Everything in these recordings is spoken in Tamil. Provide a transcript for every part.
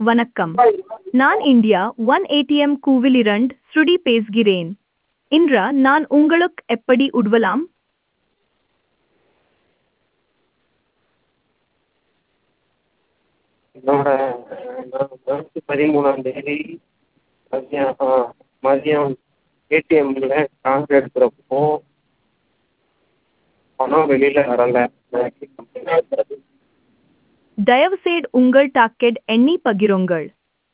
வணக்கம் நான் இந்தியா ஒன் ஏடிஎம் கூவிலிரண்ட் ஸ்ருடி பேசுகிறேன் இன்று நான் உங்களுக்கு எப்படி உதவலாம் என்னோட நான் மார்ச் பதிமூணாம் தேதி மதியம் மதியம் ஏடிஎம்மில் காசு எடுக்கிறப்போ பணம் வெளியில் வரலை நான் எப்படி கம்ப்ளைண்ட் பண்ணுறது தயவுசெய்து உங்கள் டாக்கெட் எண்ணி பகிருங்கள்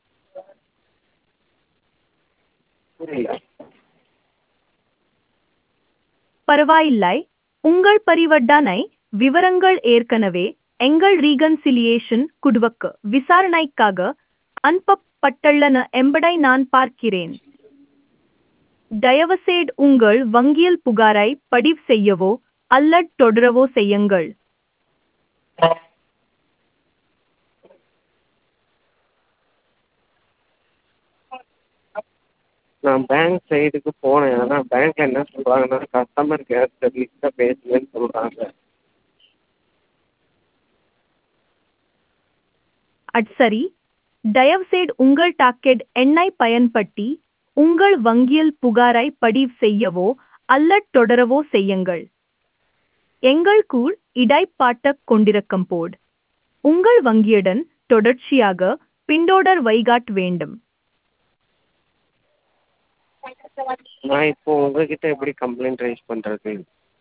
புரியல பரவாயில்லை உங்கள் பரிவர்த்தனை விவரங்கள் ஏற்கனவே எங்கள் ரீகன்சிலியேஷன் குடுவக்கு விசாரணைக்காக அனுப்பப்பட்டுள்ளன என்பதை நான் பார்க்கிறேன் தயவுசெய்து உங்கள் வங்கியில் புகாரை பதிவு செய்யவோ அல்லது தொடரவோ செய்யுங்கள் நான் பேங்க் சைடுக்கு போனேன் ஆனால் பேங்க்கில் என்ன சொல்கிறாங்கன்னா கஸ்டமர் கேர் சர்வீஸ்கிட்ட பேசுங்கன்னு சொல்கிறாங்க அது சரி தயவுசெய்து உங்கள் டாக்கெட் எண்ணை பயன்படுத்தி உங்கள் வங்கியில் புகாரை பதிவு செய்யவோ அல்லது தொடரவோ செய்யுங்கள் எங்கள் கூழ் இடைப்பாட்டக் கொண்டிருக்கும் போது உங்கள் வங்கியுடன் தொடர்ச்சியாக பின்தொடர் வைகாட் வேண்டும் நான் இப்போ உங்ககிட்ட எப்படி கம்ப்ளைண்ட் ரைஸ் பண்ணுறது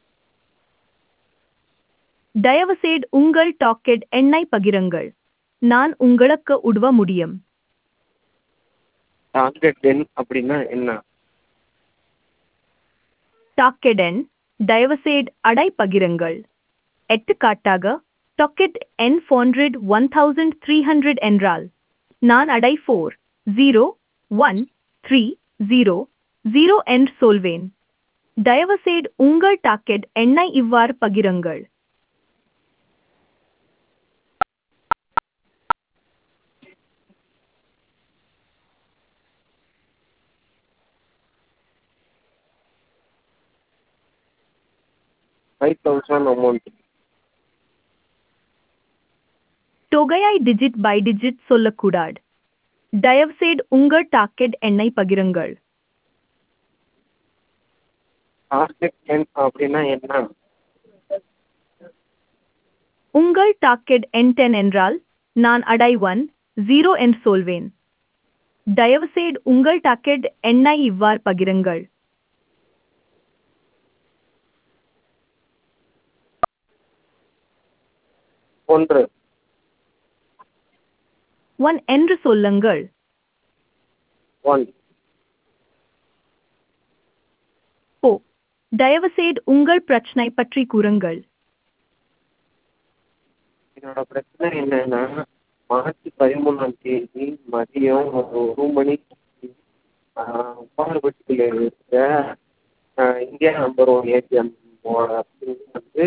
தயவுசெய்து உங்கள் டாக்கெட் எண்ணை பகிருங்கள் நான் உங்களுக்கு உதவ முடியும் டார்கெட் எண் அப்படின்னா என்ன டாக்கெட் எண் தயவுசெய்து அடை பகிருங்கள் எடுத்துக்காட்டாக டாக்கெட் எண் four hundred one thousand three hundred என்றால் நான் அடை four zero one three zero zero என்று சொல்வேன் தயவுசெய்து உங்கள் டாக்கெட் எண்ணை இவ்வாறு பகிருங்கள் ஃபைவ் தௌசண்ட் அமௌண்ட் தொகையை டிஜிட் பை டிஜிட் சொல்லக்கூடாது தயவுசெய்து உங்கள் டாக்கெட் எண்ணை பகிருங்கள் டார்கெட் எண் அப்படின்னா என்ன உங்கள் டாக்கெட் எண் டென் என்றால் நான் அடை ஒன் ஜீரோ என்று சொல்வேன் தயவுசெய்து உங்கள் டாக்கெட் எண்ணை இவ்வாறு பகிருங்கள் ஒன்று ஒன் என்று சொல்லுங்கள் ஒன் ஓ தயவுசெய்து உங்கள் பிரச்சனை பற்றி கூறுங்கள் என்னோட பிரச்சனை என்னன்னா மார்ச் பதிமூணாம் தேதி மதியம் ஒரு ஒரு மணிக்கு பாலபட்சத்தில் இருக்க ஆஹ், இந்தியா நம்பர் ஒன் ஏடிஎம் அப்படின்னு வந்து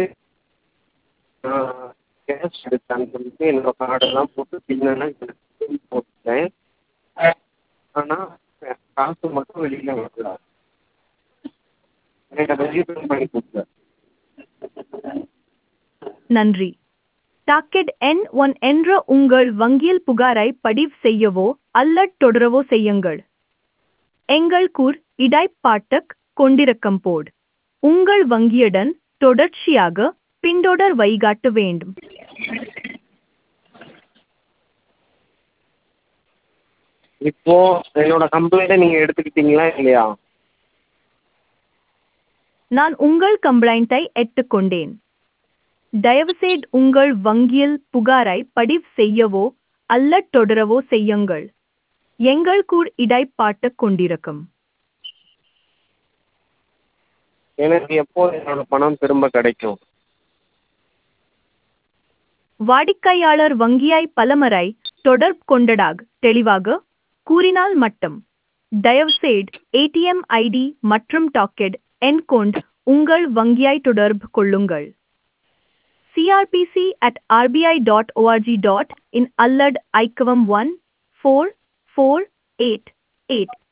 கேஷ் எடுத்தான்னு சொல்லிட்டு என்னோட கார்டெல்லாம் போட்டு பின்னெல்லாம் போட்டுட்டேன் ஆனால் காசு மட்டும் வெளியில் வரல எனக்கு அதை ரீஃபண்ட் பண்ணி கொடுங்க நன்றி டாக்கெட் எண் ஒன் என்ற உங்கள் வங்கியில் புகாரை பதிவு செய்யவோ அல்லது தொடரவோ செய்யுங்கள் எங்கள் கூர் இடைப்பாட்டக் கொண்டிருக்கும் போது உங்கள் வங்கியுடன் தொடர்ச்சியாக பின்தொடர் வைகாட்ட வேண்டும் இப்போ என்னோட கம்ப்ளைண்ட்டை நீங்கள் எடுத்துக்கிட்டீங்களா இல்லையா நான் உங்கள் கம்ப்ளைண்ட்டை எடுத்துக்கொண்டேன் தயவுசெய்து உங்கள் வங்கியில் புகாரை பதிவு செய்யவோ அல்லது தொடரவோ செய்யுங்கள் எங்கள் கூர் இடைப்பாட்டக் கொண்டிருக்கும் எனக்கு எப்போ என்னோட பணம் திரும்ப கிடைக்கும் வாடிக்கையாளர் வங்கியை பலமுறை தொடர்பு கொண்டதாக தெளிவாக கூறினால் மட்டும் தயவுசெய்து ஏடிஎம் ஐடி மற்றும் டாக்கெட் எண் கொண்டு உங்கள் வங்கியை தொடர்பு கொள்ளுங்கள் CRPC at RBI dot ORG dot in அல்லது ஐக்கவம் one four four eight eight